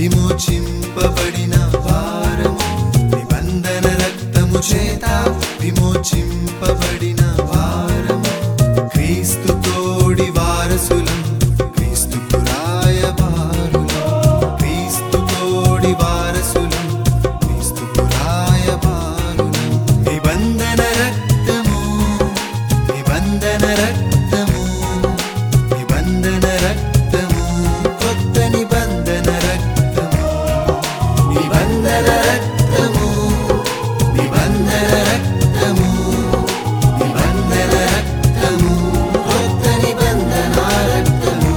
విమోచింపబడిన వారము నిబంధన రక్తము చేత విమోచింపబడిన వారము క్రీస్తు తోడి వారసులం క్రీస్తు పురాయ క్రీస్తు తోడి వారసులం క్రీస్తు పురాయ నిబంధన రక్తము నిబంధన రక్తము నిబంధన రక్తము కొత్త నిబంధన రక్తము నిబంధన రక్తము నిబంధన రక్తము నిబంధన రక్తము కొత్త నిబంధన రక్తము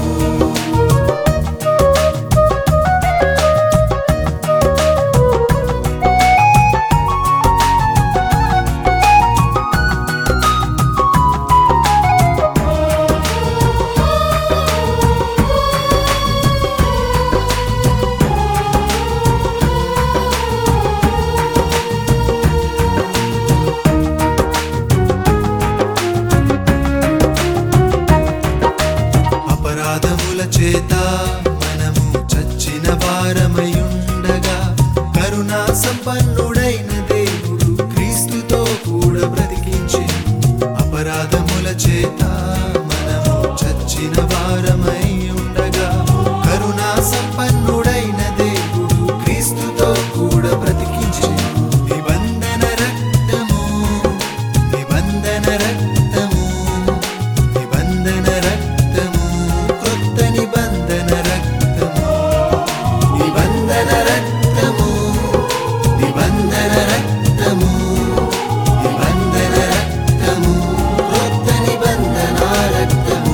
అపరాధముల చేత మనము చచ్చిన వారమయుండగా కరుణా సంపన్నుడైన దేవుడు క్రీస్తుతో కూడా బ్రతికించి అపరాధముల చేత మనము చచ్చిన వారమై ఉండగా కరుణా సంపన్నుడైన దేవుడు క్రీస్తుతో కూడా బ్రతికించి నిబంధన రక్తము నిబంధన రక్తము నిబంధన రక్తము కొత్త నిబంధన రక్తము నిబంధన రక్తము నిబంధన రక్తము నిబంధన రక్తము కొత్త నిబంధన రక్తము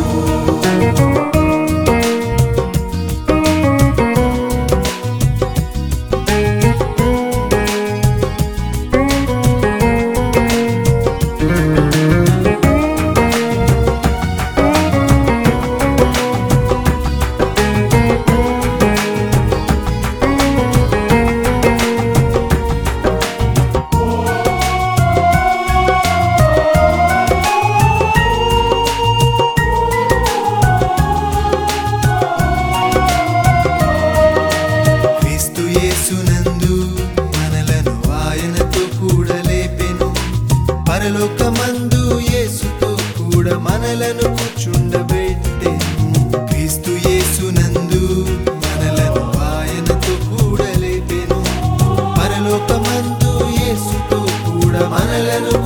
క్రీస్తు యేసునందు మనలను ఆయనతో కూడా లేపెను పరలోకమందు యేసుతో కూడా మనలను కూర్చుండబెట్టెను క్రీస్తు యేసునందు మనలను ఆయనతో కూడా లేపెను పరలోకమందు యేసుతో కూడా మనలను